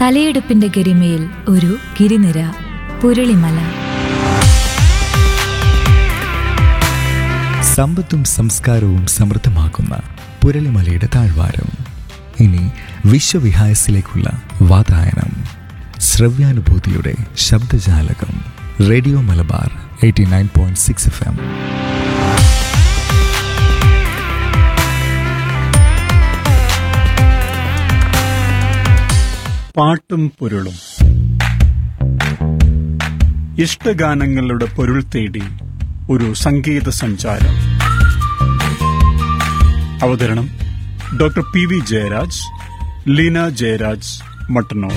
തലയെടുപ്പിന്റെ ഗരിമയിൽ ഒരു ഗിരിനിര പുരളിമല സമ്പത്തും സംസ്കാരവും സമൃദ്ധമാക്കുന്ന പുരളിമലയുടെ താഴ്വാരം ഇനി വിശ്വവിഹായസിലേക്കുള്ള വാതായനം ശ്രവ്യാനുഭൂതിയുടെ ശബ്ദജാലകം radio Malabar eighty nine point six F M പാട്ടും പൊരുളും ഇഷ്ടഗാനങ്ങളുടെ പൊരുൾ തേടി ഒരു സംഗീത സഞ്ചാരം അവതരണം doctor P V Jayaraj Leena Jayaraj Mattannur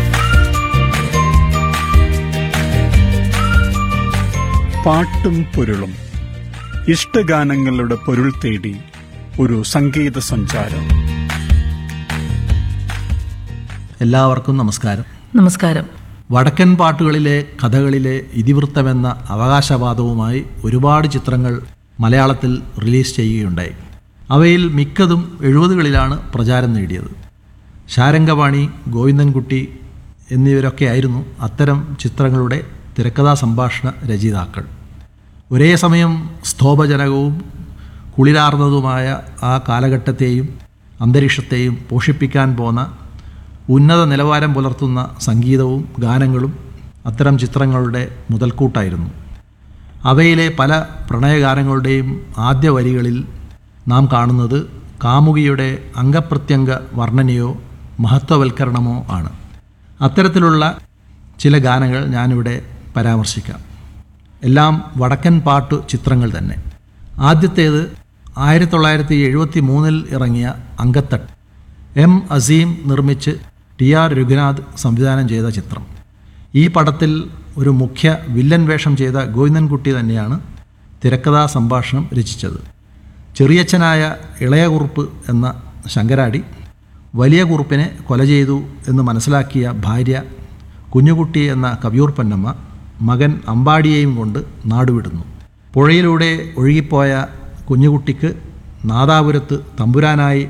പാട്ടും പൊരുളും ഇഷ്ടഗാനങ്ങളുടെ പൊരുൾ തേടി ഒരു സംഗീത സഞ്ചാരം എല്ലാവർക്കും നമസ്കാരം നമസ്കാരം വടക്കൻ പാട്ടുകളിലെ കഥകളിലെ ഇതിവൃത്തമെന്ന അവകാശവാദവുമായി ഒരുപാട് ചിത്രങ്ങൾ മലയാളത്തിൽ റിലീസ് ചെയ്യുകയുണ്ടായി അവയിൽ മിക്കതും എഴുപതുകളിലാണ് പ്രചാരം നേടിയത് ശാരംഗപാണി ഗോവിന്ദൻകുട്ടി എന്നിവരൊക്കെയായിരുന്നു അത്തരം ചിത്രങ്ങളുടെ തിരക്കഥാ സംഭാഷണ രചയിതാക്കൾ ഒരേ സമയം സ്തോഭജനകവും കുളിരാർന്നതുമായ ആ കാലഘട്ടത്തെയും അന്തരീക്ഷത്തെയും പോഷിപ്പിക്കാൻ പോന്ന ഉന്നത നിലവാരം പുലർത്തുന്ന സംഗീതവും ഗാനങ്ങളും അത്തരം ചിത്രങ്ങളുടെ മുതൽക്കൂട്ടായിരുന്നു അവയിലെ പല പ്രണയഗാനങ്ങളുടെയും ആദ്യ വരികളിൽ നാം കാണുന്നത് കാമുകിയുടെ അംഗപ്രത്യംഗ വർണ്ണനയോ മഹത്വവൽക്കരണമോ ആണ് അത്തരത്തിലുള്ള ചില ഗാനങ്ങൾ ഞാനിവിടെ പരാമർശിക്കാം എല്ലാം വടക്കൻ പാട്ടു ചിത്രങ്ങൾ തന്നെ ആദ്യത്തേത് ആയിരത്തി തൊള്ളായിരത്തി എഴുപത്തി മൂന്നിൽ ഇറങ്ങിയ അങ്കത്തട്ട് എം അസീം നിർമ്മിച്ച് ടി ആർ രഘുനാഥ് സംവിധാനം ചെയ്ത ചിത്രം ഈ പടത്തിൽ ഒരു മുഖ്യ വില്ലൻ വേഷം ചെയ്ത ഗോവിന്ദൻകുട്ടി തന്നെയാണ് തിരക്കഥാ സംഭാഷണം രചിച്ചത് ചെറിയച്ഛനായ ഇളയ കുറുപ്പ് എന്ന ശങ്കരാടി വലിയ കുറുപ്പിനെ കൊല ചെയ്തു എന്ന് മനസ്സിലാക്കിയ ഭാര്യ കുഞ്ഞുകുട്ടി എന്ന കവിയൂർ പൊന്നമ്മ മകൻ അമ്പാടിയെയും കൊണ്ട് നാടുവിടുന്നു പുഴയിലൂടെ ഒഴുകിപ്പോയ കുഞ്ഞുകുട്ടിക്ക് നാദാപുരത്ത് തമ്പുരാനായി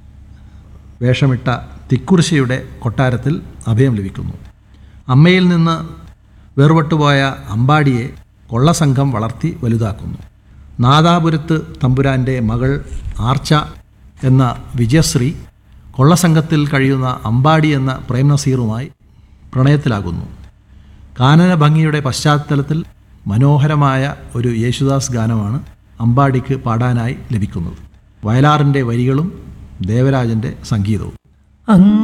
വേഷമിട്ട തിക്കുറിശിയുടെ കൊട്ടാരത്തിൽ അഭയം ലഭിക്കുന്നു അമ്മയിൽ നിന്ന് വേർപെട്ടുപോയ അമ്പാടിയെ കൊള്ളസംഘം വളർത്തി വലുതാക്കുന്നു നാദാപുരത്ത് തമ്പുരാൻ്റെ മകൾ ആർച്ച എന്ന വിജയശ്രീ കൊള്ളസംഘത്തിൽ കഴിയുന്ന അമ്പാടി എന്ന പ്രേംനസീറുമായി പ്രണയത്തിലാകുന്നു കാനന ഭംഗിയുടെ പശ്ചാത്തലത്തിൽ മനോഹരമായ ഒരു യേശുദാസ് ഗാനമാണ് അമ്പാടിക്ക് പാടാനായി ലഭിക്കുന്നത് വയലാറിൻ്റെ വരികളും ദേവരാജൻ്റെ സംഗീതവും അങ്ങ്